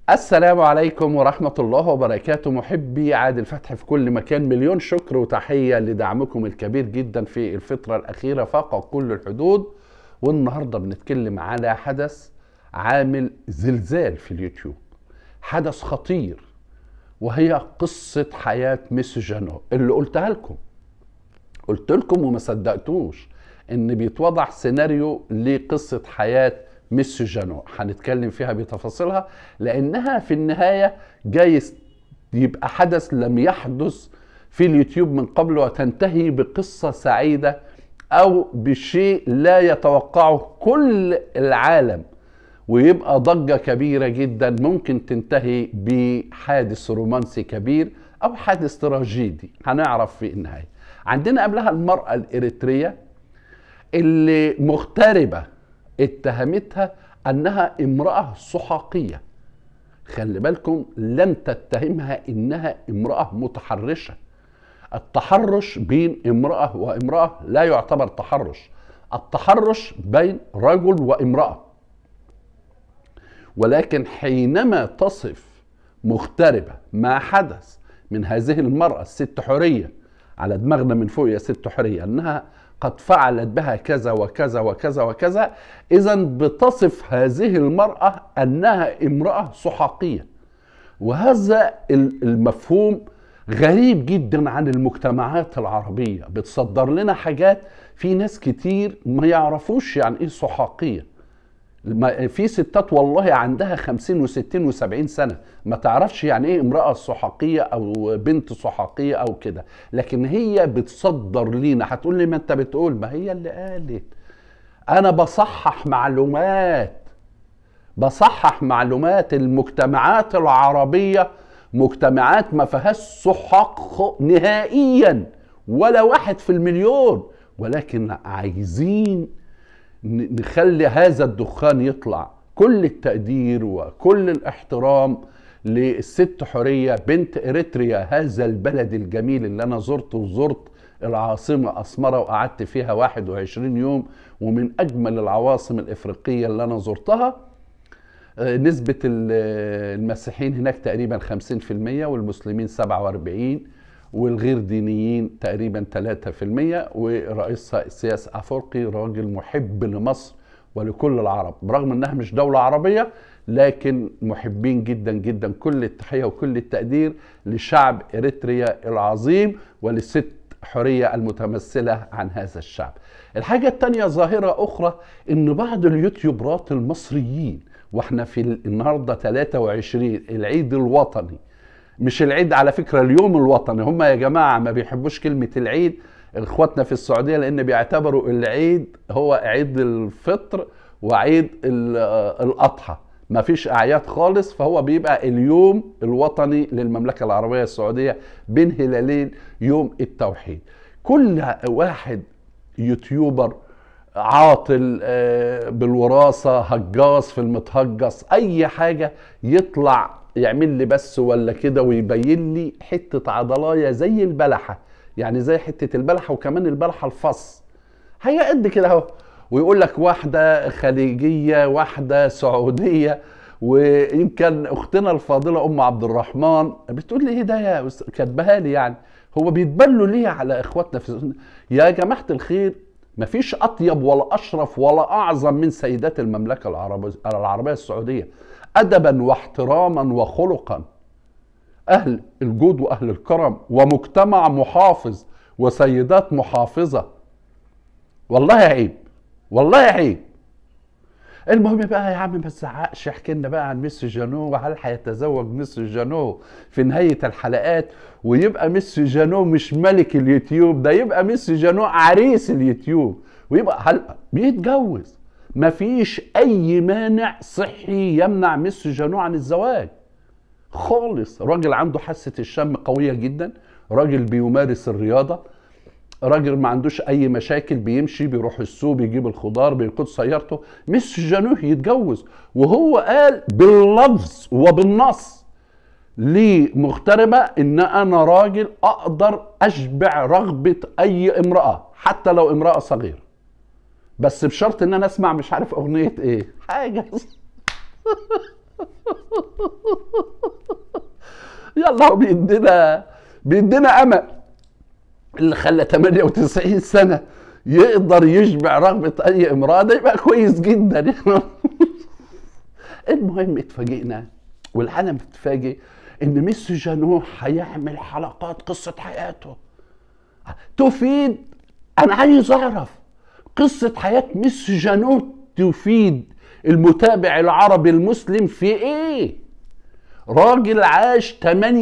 السلام عليكم ورحمة الله وبركاته محبي عادل فتحي في كل مكان مليون شكر وتحية لدعمكم الكبير جدا في الفترة الأخيرة فاق كل الحدود والنهاردة بنتكلم على حدث عامل زلزال في اليوتيوب حدث خطير وهي قصة حياة ميسي جانو اللي قلتها لكم قلت لكم وما صدقتوش ان بيتوضع سيناريو لقصة حياة ميسي جانو هنتكلم فيها بتفاصيلها لانها في النهاية جايز يبقى حدث لم يحدث في اليوتيوب من قبل وتنتهي بقصة سعيدة او بشيء لا يتوقعه كل العالم ويبقى ضجة كبيرة جدا ممكن تنتهي بحادث رومانسي كبير او حادث تراجيدي هنعرف في النهاية عندنا قبلها المرأة الإريترية اللي مغتربة اتهمتها أنها امرأة سحاقية خلي بالكم لم تتهمها إنها امرأة متحرشة التحرش بين امرأة وامرأة لا يعتبر تحرش التحرش بين رجل وامرأة ولكن حينما تصف مغتربة ما حدث من هذه المرأة الست حورية على دماغنا من فوق يا ست حورية انها قد فعلت بها كذا وكذا وكذا وكذا اذا بتصف هذه المرأة انها امرأة سحاقية وهذا المفهوم غريب جدا عن المجتمعات العربية بتصدر لنا حاجات في ناس كتير ما يعرفوش يعني ايه سحاقية في ستات والله عندها خمسين وستين وسبعين سنة ما تعرفش يعني ايه امرأة سحاقية او بنت سحاقية او كده لكن هي بتصدر لينا هتقول لي ما انت بتقول ما هي اللي قالت انا بصحح معلومات بصحح معلومات المجتمعات العربية مجتمعات ما فيهاش سحاق نهائيا ولا واحد في المليون ولكن عايزين نخلي هذا الدخان يطلع كل التقدير وكل الاحترام للست حورية بنت إريتريا هذا البلد الجميل اللي أنا زرته وزرت العاصمة أسمرة وقعدت فيها 21 يوم ومن أجمل العواصم الإفريقية اللي أنا زرتها نسبة المسيحيين هناك تقريبا 50% والمسلمين 47 والغير دينيين تقريبا 3% ورئيسها السياس افريقي راجل محب لمصر ولكل العرب برغم انها مش دولة عربية لكن محبين جدا جدا كل التحية وكل التقدير لشعب اريتريا العظيم وللست حورية المتمثلة عن هذا الشعب الحاجة التانية ظاهرة أخرى إن بعض اليوتيوبرات المصريين واحنا في النهاردة 23 العيد الوطني مش العيد على فكرة اليوم الوطني هم يا جماعة ما بيحبوش كلمة العيد اخواتنا في السعودية لان بيعتبروا العيد هو عيد الفطر وعيد الاضحى ما فيش اعياد خالص فهو بيبقى اليوم الوطني للمملكة العربية السعودية بين هلالين يوم التوحيد كل واحد يوتيوبر عاطل بالوراثة هجاص في المتهجص اي حاجة يطلع يعمل لي بس ولا كده ويبين لي حته عضلايه زي البلحه يعني زي حته البلحه وكمان البلحه الفص هي قد كده اهو ويقول لك واحده خليجيه واحده سعوديه ويمكن اختنا الفاضله ام عبد الرحمن بتقول لي ايه ده يا كاتبها لي يعني هو بيتبلوا ليه على اخواتنا في يا جماعه الخير مفيش اطيب ولا اشرف ولا اعظم من سيدات المملكه العربيه العربيه السعوديه ادبا واحتراما وخلقا اهل الجود واهل الكرم ومجتمع محافظ وسيدات محافظه والله عيب والله عيب المهم بقى يا عم ما تزعقش احكي لنا بقى عن ميسي جانو وهل هيتزوج ميسي جانو في نهايه الحلقات ويبقى ميسي جانو مش ملك اليوتيوب ده يبقى ميسي جانو عريس اليوتيوب ويبقى هل بيتجوز مفيش اي مانع صحي يمنع ميسي جانو عن الزواج خالص راجل عنده حاسه الشم قويه جدا راجل بيمارس الرياضه راجل ما عندوش اي مشاكل بيمشي بيروح السوق بيجيب الخضار بيقود سيارته ميسي جانو يتجوز وهو قال باللفظ وبالنص لمغتربة ان انا راجل اقدر اشبع رغبة اي امرأة حتى لو امرأة صغيرة بس بشرط ان انا اسمع مش عارف اغنية ايه حاجة يلا هو بيدينا بيدينا امل اللي خلى 98 سنه يقدر يشبع رغبه اي امراه ده يبقى كويس جدا المهم اتفاجئنا والعالم اتفاجئ ان ميسي جانو هيعمل حلقات قصه حياته تفيد انا عايز اعرف قصه حياه ميسي جانو تفيد المتابع العربي المسلم في ايه راجل عاش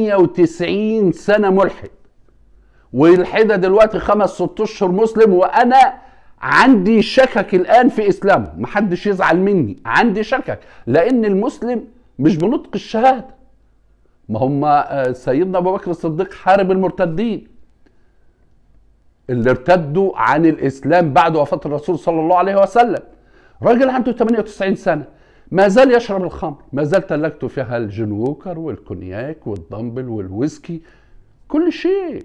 98 سنه ملحد ويلحدها دلوقتي خمس ست اشهر مسلم وانا عندي شكك الان في اسلامه محدش يزعل مني عندي شكك لان المسلم مش بنطق الشهاده ما هم سيدنا ابو بكر الصديق حارب المرتدين اللي ارتدوا عن الاسلام بعد وفاه الرسول صلى الله عليه وسلم راجل عنده 98 سنه ما زال يشرب الخمر ما زال تلاجته فيها الجنوكر والكونياك والدمبل والويسكي كل شيء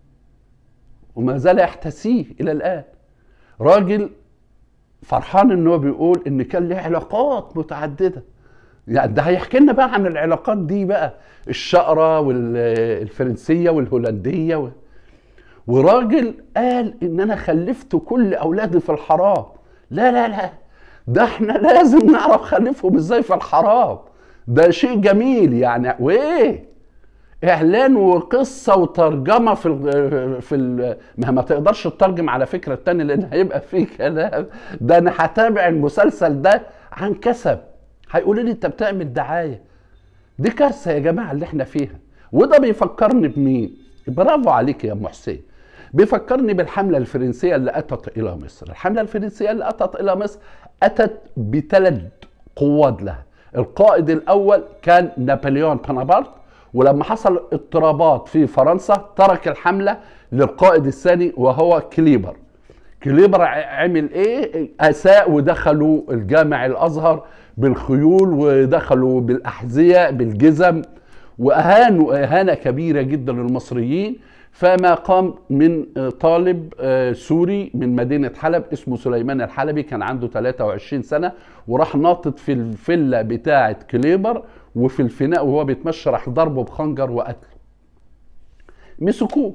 وما زال يحتسيه الى الان راجل فرحان ان هو بيقول ان كان له علاقات متعدده يعني ده هيحكي لنا بقى عن العلاقات دي بقى الشقره والفرنسيه والهولنديه و... وراجل قال ان انا خلفت كل اولادي في الحرام لا لا لا ده احنا لازم نعرف خلفهم ازاي في الحرام ده شيء جميل يعني وايه اعلان وقصه وترجمه في ال في ال ما, ما تقدرش تترجم على فكره التاني لان هيبقى فيه كلام ده انا هتابع المسلسل ده عن كسب هيقولوا لي انت بتعمل دعايه دي كارثه يا جماعه اللي احنا فيها وده بيفكرني بمين برافو عليك يا ام حسين بيفكرني بالحمله الفرنسيه اللي اتت الى مصر الحمله الفرنسيه اللي اتت الى مصر اتت بثلاث قوات لها القائد الاول كان نابليون بونابرت ولما حصل اضطرابات في فرنسا ترك الحمله للقائد الثاني وهو كليبر كليبر عمل ايه اساء ودخلوا الجامع الازهر بالخيول ودخلوا بالاحذيه بالجزم واهانوا اهانه كبيره جدا للمصريين فما قام من طالب سوري من مدينة حلب اسمه سليمان الحلبي كان عنده 23 سنة وراح ناطط في الفيلا بتاعة كليبر وفي الفناء وهو بيتمشى راح ضربه بخنجر وقتله مسكوه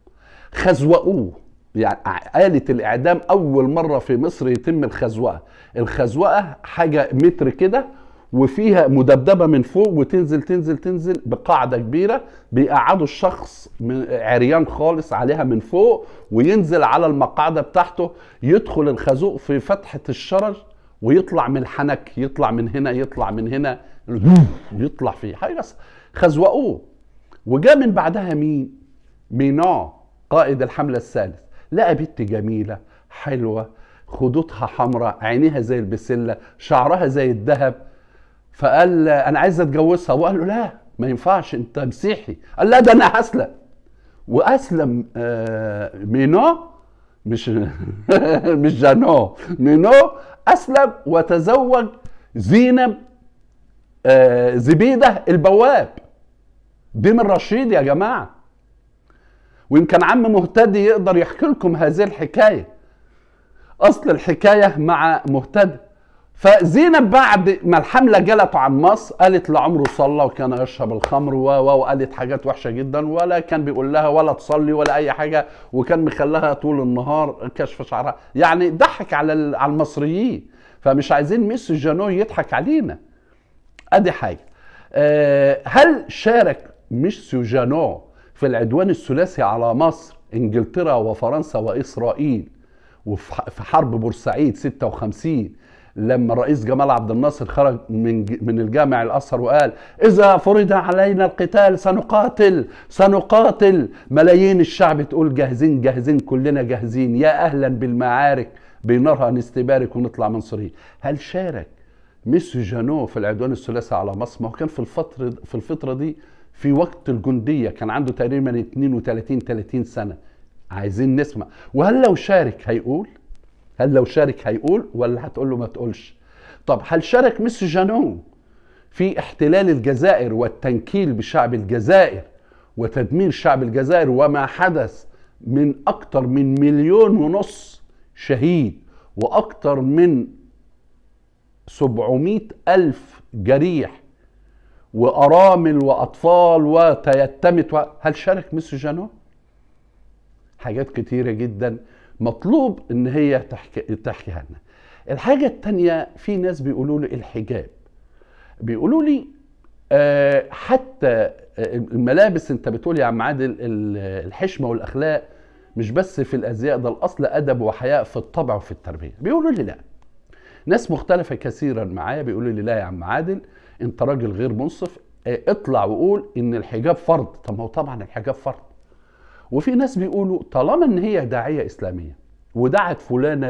خزوقوه يعني آلة الإعدام أول مرة في مصر يتم الخزوقة الخزوقة حاجة متر كده وفيها مدبدبه من فوق وتنزل تنزل تنزل بقاعده كبيره بيقعدوا الشخص عريان خالص عليها من فوق وينزل على المقعده بتاعته يدخل الخازوق في فتحه الشرج ويطلع من الحنك يطلع من هنا يطلع من هنا يطلع فيه حاجه خزوقوه وجاء من بعدها مين؟ مينا قائد الحمله الثالث لقى بنت جميله حلوه خدودها حمراء عينيها زي البسله شعرها زي الذهب فقال انا عايز اتجوزها وقال له لا ما ينفعش انت مسيحي قال لا ده انا هسلم واسلم مينو مش مش جانو مينو اسلم وتزوج زينب زبيده البواب دي من رشيد يا جماعه ويمكن عم مهتدي يقدر يحكي لكم هذه الحكايه اصل الحكايه مع مهتدي فزينب بعد ما الحملة جلت عن مصر قالت لعمره صلى وكان يشرب الخمر و وقالت حاجات وحشة جدا ولا كان بيقول لها ولا تصلي ولا أي حاجة وكان مخليها طول النهار كشف شعرها يعني ضحك على على المصريين فمش عايزين ميسي جانو يضحك علينا أدي حاجة أه هل شارك ميسي جانو في العدوان الثلاثي على مصر انجلترا وفرنسا واسرائيل وفي حرب بورسعيد 56 لما الرئيس جمال عبد الناصر خرج من من الجامع الازهر وقال اذا فرض علينا القتال سنقاتل سنقاتل ملايين الشعب تقول جاهزين جاهزين كلنا جاهزين يا اهلا بالمعارك بنارها نستبارك ونطلع منصورين هل شارك ميسي جانو في العدوان الثلاثي على مصر ما هو كان في الفتره في الفتره دي في وقت الجنديه كان عنده تقريبا 32 30 سنه عايزين نسمع وهل لو شارك هيقول هل لو شارك هيقول ولا هتقول له ما تقولش طب هل شارك ميسي جانون في احتلال الجزائر والتنكيل بشعب الجزائر وتدمير شعب الجزائر وما حدث من أكثر من مليون ونص شهيد وأكثر من 700 ألف جريح وارامل واطفال وتيتمت و... هل شارك ميسيو جانو حاجات كتيره جدا مطلوب ان هي تحكي تحكيها لنا الحاجه التانية في ناس بيقولوا لي الحجاب بيقولوا لي آه، حتى الملابس انت بتقول يا عم عادل ال- الحشمه والاخلاق مش بس في الازياء ده الاصل ادب وحياء في الطبع وفي التربيه بيقولوا لي لا ناس مختلفه كثيرا معايا بيقولوا لي لا يا عم عادل انت راجل غير منصف اه، اطلع وقول ان الحجاب فرض طب ما هو طبعا الحجاب فرض وفي ناس بيقولوا طالما ان هي داعيه اسلاميه ودعت فلانه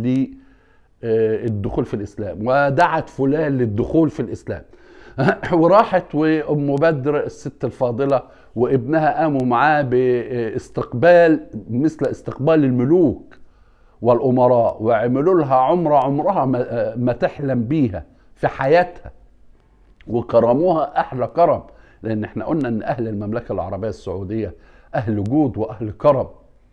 للدخول في الاسلام ودعت فلان للدخول في الاسلام وراحت وام بدر الست الفاضله وابنها قاموا معاه باستقبال مثل استقبال الملوك والامراء وعملوا لها عمره عمرها ما- ما تحلم بيها في حياتها وكرموها احلى كرم لان احنا قلنا ان اهل المملكه العربيه السعوديه اهل جود واهل كرم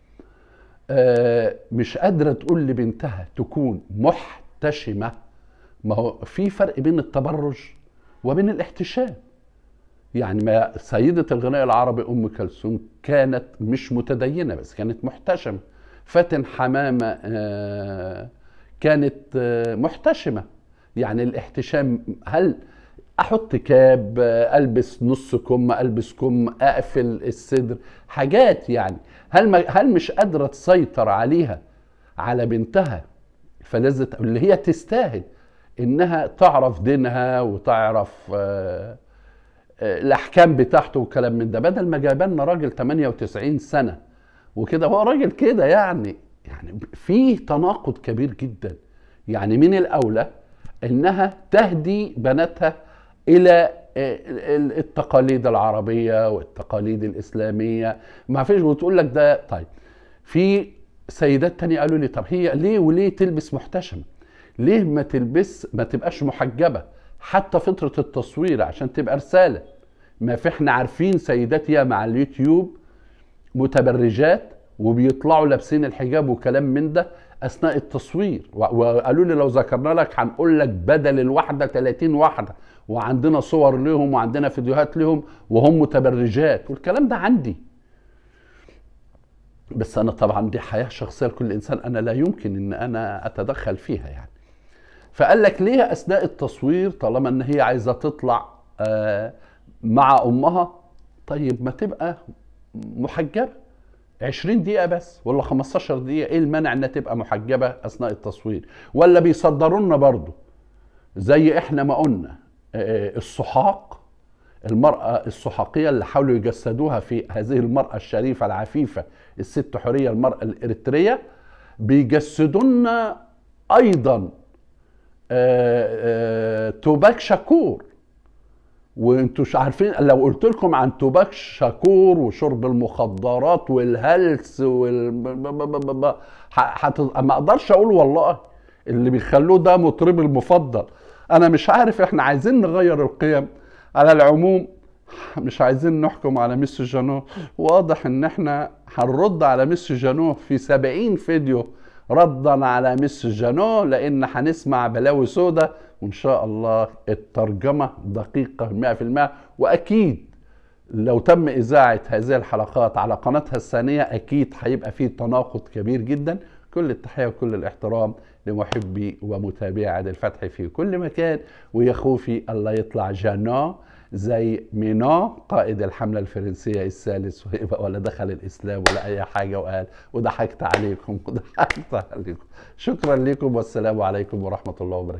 آه، مش قادره تقول لبنتها تكون محتشمه ما هو في فرق بين التبرج وبين الاحتشام يعني ما سيدة الغناء العربي أم كلثوم كانت مش متدينة بس كانت محتشمة فاتن حمامة آه، كانت آه، محتشمة يعني الاحتشام هل احط كاب آه، البس نص كم البس كم اقفل الصدر حاجات يعني هل ما هل مش قادره تسيطر عليها على بنتها فلازم اللي هي تستاهل انها تعرف دينها وتعرف آه، آه، الاحكام بتاعته وكلام من ده بدل ما جايب لنا راجل 98 سنه وكده هو راجل كده يعني يعني في تناقض كبير جدا يعني من الاولى انها تهدي بناتها الى آه، ال- التقاليد العربيه والتقاليد الاسلاميه ما فيش وتقول لك ده طيب في سيدات تانية قالوا لي طب هي ليه وليه تلبس محتشمه ليه ما تلبس ما تبقاش محجبه حتى فتره التصوير عشان تبقى رساله ما في احنا عارفين سيدات ياما على اليوتيوب متبرجات وبيطلعوا لابسين الحجاب وكلام من ده اثناء التصوير و- وقالوا لي لو ذكرنا لك هنقول لك بدل الواحده 30 واحده وعندنا صور لهم وعندنا فيديوهات لهم وهم متبرجات والكلام ده عندي بس انا طبعا دي حياه شخصيه لكل انسان انا لا يمكن ان انا اتدخل فيها يعني فقال لك ليه اثناء التصوير طالما ان هي عايزه تطلع آه، مع امها طيب ما تبقى محجبه 20 دقيقة بس ولا 15 دقيقة ايه المانع انها تبقى محجبة اثناء التصوير ولا بيصدروا لنا برضه زي احنا ما قلنا آه، السحاق المرأة السحاقية اللي حاولوا يجسدوها في هذه المرأة الشريفة العفيفة الست حورية المرأة الإريترية بيجسدوا لنا أيضا آه، آه، توباك شاكور وانتوا مش عارفين لو قلت لكم عن توباك شاكور وشرب المخدرات والهلس وال ب- ب- ب- ب- ب- ح- حت... ما اقدرش اقول والله اللي بيخلوه ده مطربي المفضل انا مش عارف احنا عايزين نغير القيم على العموم مش عايزين نحكم على ميسي جانو واضح ان احنا هنرد على ميسي جانو في 70 فيديو ردا على ميسي جانو لان هنسمع بلاوي سودا وان شاء الله الترجمه دقيقه 100% واكيد لو تم إذاعة هذه الحلقات على قناتها الثانية أكيد هيبقى فيه تناقض كبير جدا كل التحية وكل الاحترام لمحبي ومتابعي عادل فتحي في كل مكان ويا خوفي الله يطلع جانا زي مينا قائد الحملة الفرنسية الثالث ويبقى ولا دخل الإسلام ولا أي حاجة وقال وضحكت عليكم وضحكت عليكم شكرا لكم والسلام عليكم ورحمة الله وبركاته